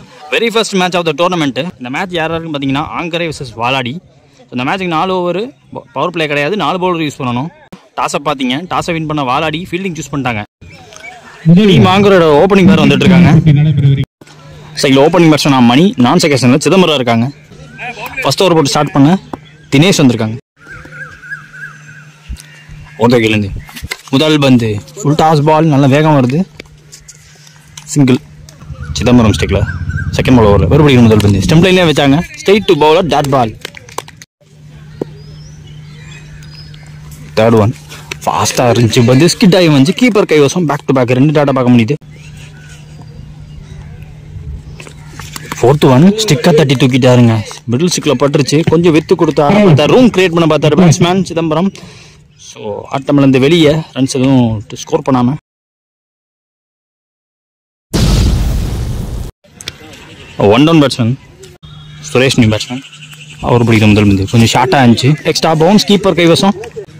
very first match of the tournament இந்த match யார் யாருன்னு பார்த்தீங்கன்னா ஆங்கரை vs வாலாடி So, இந்த மேட்ச்சுக்கு நாலு ஓவர் பவர் பிளே கிடையாது நாலு பவுலர் யூஸ் பண்ணணும் டாஸை பார்த்தீங்க டாஸை வின் பண்ண வாலாடி ஃபீல்டிங் சூஸ் பண்ணிட்டாங்க டீம் ஆங்கரோட ஓப்பனிங் பேர் வந்துட்டு இருக்காங்க சைடில் ஓப்பனிங் பேட்ஸ்மேன் மணி நான் செகஷனில் சிதம்பரம் இருக்காங்க ஃபர்ஸ்ட் ஓவர் போட்டு ஸ்டார்ட் பண்ண தினேஷ் வந்திருக்காங்க ஓகேலேருந்து முதல் பந்து ஃபுல் டாஸ் பால் நல்ல வேகம் வருது சிங்கிள் சிதம்பரம் ஸ்டிக்கில் செகண்ட் பால் ஓவரில் மறுபடியும் முதல் பந்து ஸ்டெம் லைன்லேயே வச்சாங்க straight to bowler dot ball third one ஃபாஸ்ட்டாக இருந்துச்சு பந்து ஸ்கிட் ஆகி வந்து கீப்பர் கைவசம் பேக் டு பேக் ரெண்டு டாட்டா பார்க்க முடியுது ஃபோர்த் ஒன் ஸ்டிக்காக தட்டி தூக்கிட்டாருங்க மிடில் ஸ்டிக்கில் பட்டுருச்சு கொஞ்சம் வித்து கொடுத்தா பார்த்தாரு ரூம் கிரியேட் பண்ண பார்த்தாரு பேட்ஸ்மேன் சிதம்பரம் ஸோ ஆட்டமிலேருந்து வெளியே ரன்ஸ் எதுவும் ஸ்கோர் பண்ணாமல் one down batsman Suresh new batsman அவர் பிடிக்கிற முதல் பந்து கொஞ்சம் ஷார்ட்டாக இருந்துச்சு எக்ஸ்ட்ரா பவுன்ஸ் கீப்பர் கைவசம்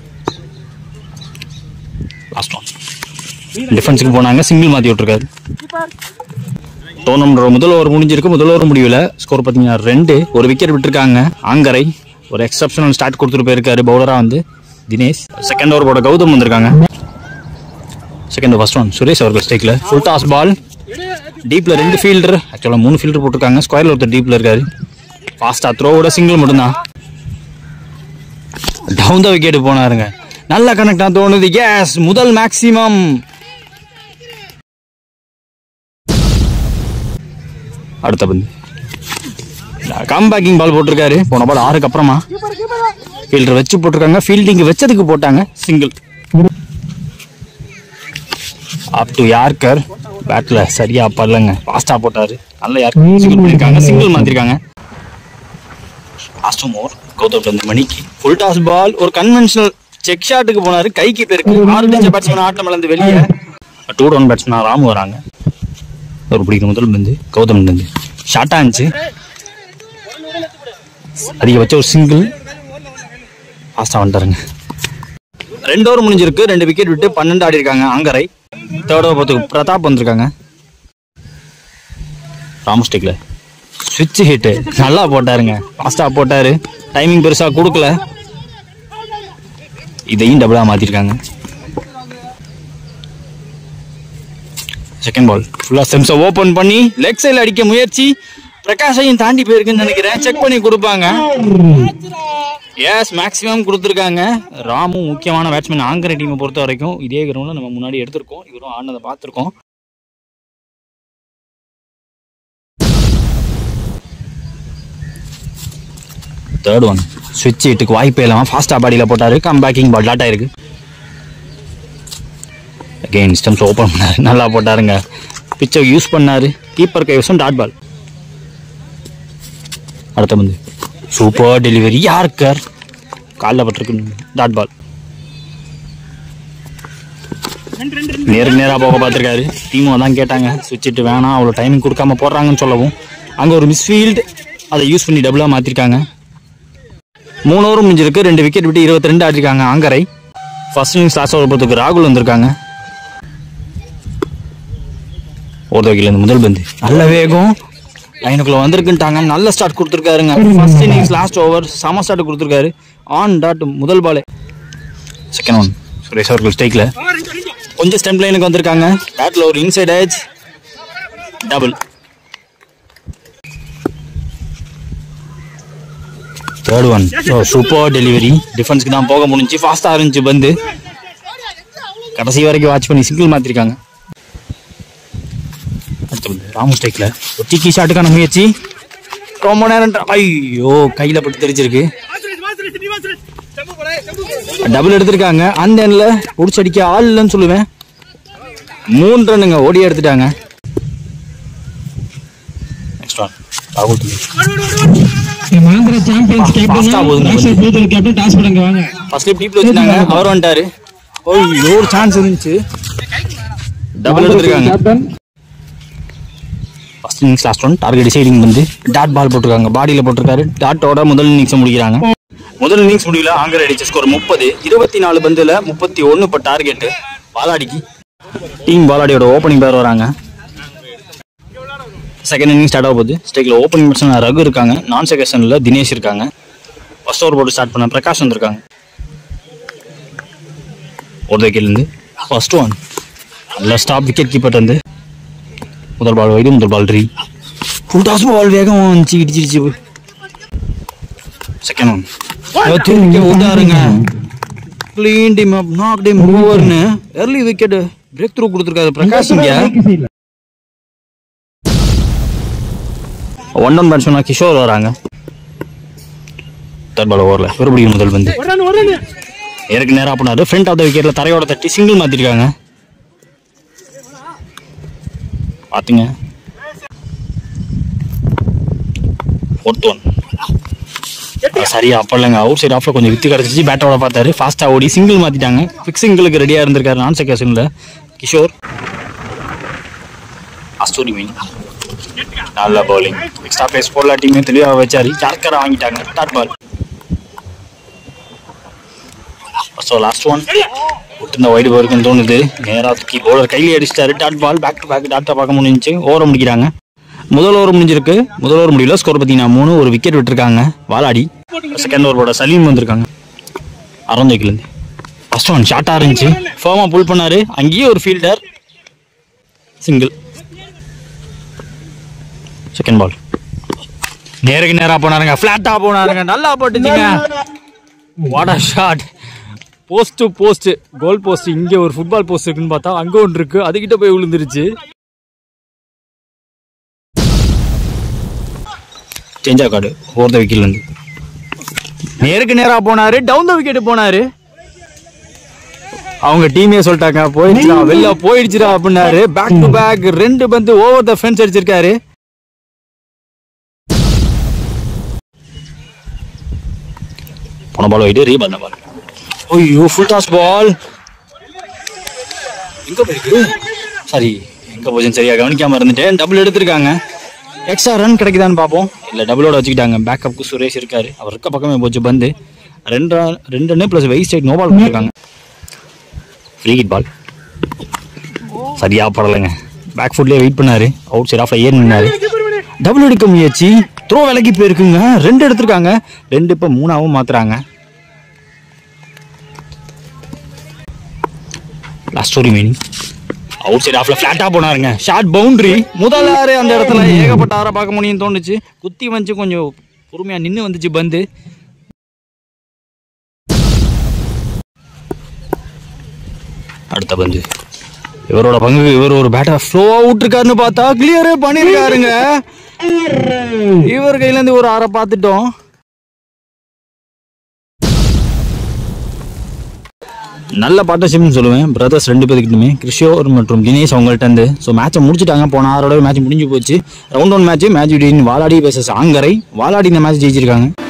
லாஸ்ட் ஒன் டிஃபென்ஸுக்கு போனாங்க சிங்கிள் மாற்றி விட்ருக்காரு டோர்னமெண்ட் முதல் ஓவர் முடிஞ்சிருக்கு முதல் ஓவர் முடிவில் ஸ்கோர் பார்த்தீங்கன்னா ரெண்டு ஒரு விக்கெட் விட்டுருக்காங்க ஆங்கரை ஒரு எக்ஸப்ஷனல் ஸ்டார்ட் கொடுத்துட்டு போயிருக்காரு பவுலராக வந்து தினேஷ் செகண்ட் ஓவர் போட கௌதம் வந்திருக்காங்க செகண்ட் ஃபர்ஸ்ட் ஒன் சுரேஷ் அவர்கள் ஸ்டேக்கில் ஃபுல் டாஸ் பால் டீப்பில் ரெண்டு ஃபீல்டர் ஆக்சுவலாக மூணு ஃபீல்டர் போட்டிருக்காங்க ஸ்கொயரில் ஒருத்தர் டீப்பில் இருக்காரு ஃபாஸ்ட்டாக த்ரோவோட சிங்கிள் மட்டும்தான் டவுன் த விக்கெட் போனாருங்க நல்ல கனெக்டாக தோணுது எஸ் முதல் மேக்ஸிமம் அடுத்த பந்து கம் பேக்கிங் பால் போட்டிருக்காரு போன பால் ஆறுக்கு அப்புறமா ஃபீல்டர் வச்சு போட்டிருக்காங்க ஃபீல்டிங் வச்சதுக்கு போட்டாங்க சிங்கிள் அப் டு யார்கர் பேட்ல சரியா பல்லங்க ஃபாஸ்டா போட்டாரு நல்ல யார்கர் சிங்கிள் பண்ணிருக்காங்க சிங்கிள் மாத்திருக்காங்க லாஸ்ட் ஓவர் கௌதம் வந்து மணிக்கு ஃபுல் டாஸ் பால் ஒரு கன்வென்ஷனல் செக் ஷாட்டுக்கு போனாரு கைக்கு போயிருக்கு ஆறு டச் பேட்ஸ்மேன் ஆட்டம் இழந்து வெளியே டூ டவுன் பேட்ஸ்மேன் ராமு வராங்க ஒரு பிடிக்கிற முதல் பந்து கௌதம் பந்து ஷார்ட்டா இருந்துச்சு அதிகபட்ச ஒரு சிங்கிள் ஃபாஸ்டா வந்துட்டாருங்க ரெண்டு ஓவர் முடிஞ்சிருக்கு ரெண்டு விக்கெட் விட்டு பன்னெண்டு ஆடி இருக்காங்க ஆங்கரை தேர்ட் ஓவர் பார்த்துக்கு பிரதாப் வந்திருக்காங்க ராமஸ்டிக்ல சுவிட்ச் ஹிட்டு நல்லா போட்டாருங்க ஃபாஸ்ட்டாக போட்டாரு டைமிங் பெருசாக கொடுக்கல இதையும் டபுளாக மாற்றிருக்காங்க செகண்ட் பால் ஃபுல்லாக செம்ஸை ஓப்பன் பண்ணி லெக் சைடில் அடிக்க முயற்சி பிரகாஷையும் தாண்டி போயிருக்குன்னு நினைக்கிறேன் செக் பண்ணி கொடுப்பாங்க எஸ் மேக்ஸிமம் கொடுத்துருக்காங்க ராமு முக்கியமான பேட்ஸ்மேன் ஆங்கரை டீமை பொறுத்த வரைக்கும் இதே கிரௌண்டில் நம்ம முன்னாடி எடுத்திருக்கோம் இவரும் ஆடினதை பார்த்துருக்கோம் தேர்ட் ஒன் ஸ்விட்ச் இட்டுக்கு வாய்ப்பே இல்லாமல் ஃபாஸ்ட்டாக பாடியில் போட்டார் கம் பேக்கிங் பால் டாட் ஆயிருக்கு அகெயின் ஸ்டெம்ஸ் ஓப்பன் பண்ணார் நல்லா போட்டாருங்க பிச்சை யூஸ் பண்ணார் கீப்பர் கைவசம் டாட் பால் அடுத்த பந்து சூப்பர் டெலிவரி யார்கர் காலில் பட்டிருக்கு டாட் பால் நேருக்கு நேராக போக பார்த்துருக்காரு டீமும் தான் கேட்டாங்க சுவிட்ச் இட்டு வேணாம் அவ்வளோ டைமிங் கொடுக்காம போடுறாங்கன்னு சொல்லவும் அங்கே ஒரு மிஸ்ஃபீல்டு அதை யூஸ் பண்ணி டபுளாக மாற்றிருக்காங்க மூணு ஓவர் முடிஞ்சிருக்கு ரெண்டு விக்கெட் விட்டு இருபத்தி ரெண்டு ஆடிருக்காங்க ஆங்கரை ஃபர்ஸ்ட் இன்னிங்ஸ் லாஸ்ட் ஓவர் பொறுத்துக்கு ராகுல் வந்திருக்காங்க ஒரு வகையில் முதல் பந்து நல்ல வேகம் லைனுக்குள்ள வந்திருக்குன்ட்டாங்க நல்ல ஸ்டார்ட் கொடுத்துருக்காருங்க ஃபர்ஸ்ட் இன்னிங்ஸ் லாஸ்ட் ஓவர் சம ஸ்டார்ட் கொடுத்துருக்காரு ஆன் டாட் முதல் பாலே செகண்ட் ஒன் சுரேஷ் அவர்கள் ஸ்டேக்கில் கொஞ்சம் ஸ்டெம்ப் லைனுக்கு வந்திருக்காங்க பேட்டில் ஒரு inside edge double third one super delivery டிஃபென்ஸ்க்கு தான் போக முடிஞ்சு ஃபாஸ்ட்டாக இருந்துச்சு பந்து கடைசி வரைக்கும் வாட்ச் பண்ணி சிங்கிள் மாற்றிருக்காங்க அடுத்து வந்து ராமு ஸ்டேக்கில் ஒரு டிக்கி ஷாட்டுக்கான முயற்சி ரொம்ப நேரம் tra- ஐயோ கையில் பட்டு தெரிச்சிருக்கு டபுள் எடுத்திருக்காங்க அந்த எண்ணில் பிடிச்சடிக்க ஆள் இல்லைன்னு சொல்லுவேன் மூணு ரன்னுங்க ஓடி எடுத்துட்டாங்க நெக்ஸ்ட் ஒன் ராகுல் மகேந்திர சாம்பியன்ஸ் Fast ஆ போகுதுங்க கேப்டன் பூத்தல் கேப்டன் டாஸ் படங்க வாங்க ஃபர்ஸ்ட் டீப்ல வச்சிருந்தாங்க அவர் வந்துட்டாரு ஓ ஒரு சான்ஸ் இருந்துச்சு டபுள் எடுத்திருக்காங்க captain first innings last one target deciding வந்து டாட் பால் போட்டிருக்காங்க பாடியில் போட்டிருக்காரு டாட்டோட முதல் இன்னிங்ஸ் முடிக்கிறாங்க முதல் இன்னிங்ஸ் முடிவில் ஆங்கர் அடிச்ச ஸ்கோர் முப்பது இருபத்தி நாலு பந்துல முப்பத்தி ஒன்று இப்போ டார்கெட்டு பாலாடிக்கு டீம் பாலாடியோட ஓப்பனிங் பேர் வராங்க செகண்ட் இன்னிங் ஸ்டார்ட் ஆக போகுது ஸ்டேக்கில் ஓப்பனிங் பேட்ஸ்மேன் ரகு இருக்காங்க நான் செகஷனில் தினேஷ் இருக்காங்க ஃபர்ஸ்ட் ஓவர் போட்டு ஸ்டார்ட் பண்ண பிரகாஷ் வந்திருக்காங்க ஒரு விக்கெட்லேருந்து ஃபர்ஸ்ட் ஒன் நல்ல ஸ்டாப் விக்கெட் கீப்பர் வந்து முதல் பால் வைடு முதல் பால் ரீ ஃபுல் டாஸ் பால் வேகம் வந்துச்சு இடிச்சிருச்சு செகண்ட் ஒன் திரும்பி விட்டாருங்க clean team up knock team ஓவர்னு early விக்கெட் பிரேக் த்ரூ கொடுத்துருக்காரு பிரகாஷ் இங்க ஒன் டவுன் பேட்ஸ்மேனா கிஷோர் வராங்க தேர்ட் பால் ஓவரில் மறுபடியும் முதல் வந்து எனக்கு நேரா பண்ணாரு ஃப்ரண்ட் ஆஃப் த விக்கெட்ல தரையோட தட்டி சிங்கிள் மாத்திருக்காங்க பாத்துங்க ஃபோர்த் ஒன் சரியா அப்ப இல்லைங்க அவுட் சைட் ஆஃப்ல கொஞ்சம் வித்து கிடச்சிச்சு பேட்டோட பார்த்தாரு ஃபாஸ்டா ஓடி சிங்கிள் மாத்திட்டாங்க ஃபிக்ஸிங்களுக்கு ரெடியா இருந்திருக்காரு நான் செகஷன்ல கிஷோர் அஸ்தூரி மீன் நல்ல பவுலிங் எக்ஸ்ட்ரா பேஸ் போடலாட்டியுமே தெளிவாக வச்சாரு யார்கரா வாங்கிட்டாங்க dot ball so last one விட்டுருந்த வைடு போருக்குன்னு தோணுது நேராக தூக்கி பவுலர் கையிலே அடிச்சிட்டாரு dot ball back to back டாட்டா பார்க்க முடிஞ்சுச்சு ஓவரை முடிக்கிறாங்க முதல் ஓவர் முடிஞ்சிருக்கு முதல் ஓவர் முடியல ஸ்கோர் பார்த்தீங்கன்னா மூணு ஒரு விக்கெட் விட்டுருக்காங்க வாலாடி செகண்ட் ஓவரோட சலீம் வந்திருக்காங்க அறந்தோக்கிலேருந்து ஃபர்ஸ்ட் ஒன் ஷார்ட்டாக இருந்துச்சு ஃபேமாக புல் பண்ணாரு அங்கேயே ஒரு ஃபீல்டர் சிங்கிள் செகண்ட் பால் நேருக்கு நேரா போனாருங்க ஃபிளாட்டா போனாருங்க நல்லா போட்டுச்சுங்க what a shot post post goal post இங்க ஒரு ஃபுட்பால் போஸ்ட் இருக்குன்னு பார்த்தா அங்க ஒன்று இருக்கு அதுகிட்ட போய் விழுந்துருச்சு சேஞ்ச் ஆகாடு ஓவர் த விக்கெட்ல இருந்து நேருக்கு நேரா போனாரு டவுன் த விக்கெட் போனாரு அவங்க டீமே சொல்லிட்டாங்க போயிடுச்சுடா வெளில போயிடுச்சுடா அப்படின்னாரு பேக் டு பேக் ரெண்டு பந்து ஓவர் த ஃபென்ஸ் அடிச்சிருக்காரு போன பால் வைட்டு ரீ பண்ண பால் ஐயோ ஃபுல் டாஸ் பால் எங்க போயிருக்கு சாரி எங்க போச்சுன்னு சரியா கவனிக்காம இருந்துட்டேன் டபுள் எடுத்திருக்காங்க எக்ஸ்ட்ரா ரன் கிடைக்குதான்னு பார்ப்போம் இல்லை டபுளோட வச்சுக்கிட்டாங்க பேக்கப்புக்கு சுரேஷ் இருக்காரு அவர் இருக்க பக்கமே போச்சு பந்து ரெண்டு run- ரெண்டு run plus wait side no ball கொடுத்துருக்காங்க ஃப்ரீ ஹிட் பால் சரியா படலைங்க பேக் ஃபுட்லேயே வெயிட் பண்ணாரு அவுட் சைட் ஆஃப்ல ஏன் நின்னாரு டபுள் எடுக்க முயற்சி த்ரோ விலகி போயிருக்குங்க ரெண்டு எடுத்திருக்காங்க ரெண்டு இப்போ மூணாவும் மாத்துறாங்க last story meaning outside ஆஃப்ல ஃபிளாட்டா போனாருங்க ஷார்ட் பவுண்டரி முதல் ஆறு அந்த இடத்துல ஏகப்பட்ட ஆற பார்க்க முடியும்னு தோணுச்சு குத்தி வந்துச்சு கொஞ்சம் பொறுமையா நின்று வந்துச்சு பந்து அடுத்த பந்து இவரோட பங்கு இவர் ஒரு பேட்டை ஃப்ளோவா விட்டுருக்காருன்னு பார்த்தா கிளியரே பண்ணிருக்காருங்க இவர் கையில இருந்து ஒரு ஆறை பார்த்துட்டோம் நல்ல பார்ட்னர்ஷிப்னு சொல்லுவேன் பிரதர்ஸ் ரெண்டு பேருக்கிட்டுமே கிருஷோர் மற்றும் தினேஷ் அவங்கள்ட்ட இருந்து ஸோ மேட்சை முடிச்சிட்டாங்க போன ஆறோட மேட்ச் முடிஞ்சு போச்சு ரவுண்ட் ஒன் மேட்ச் மேட்ச் வாலாடி பேசஸ் ஆங்கரை வாலாடி இந்த மேட்ச் ஜெயிச்சிருக்காங்க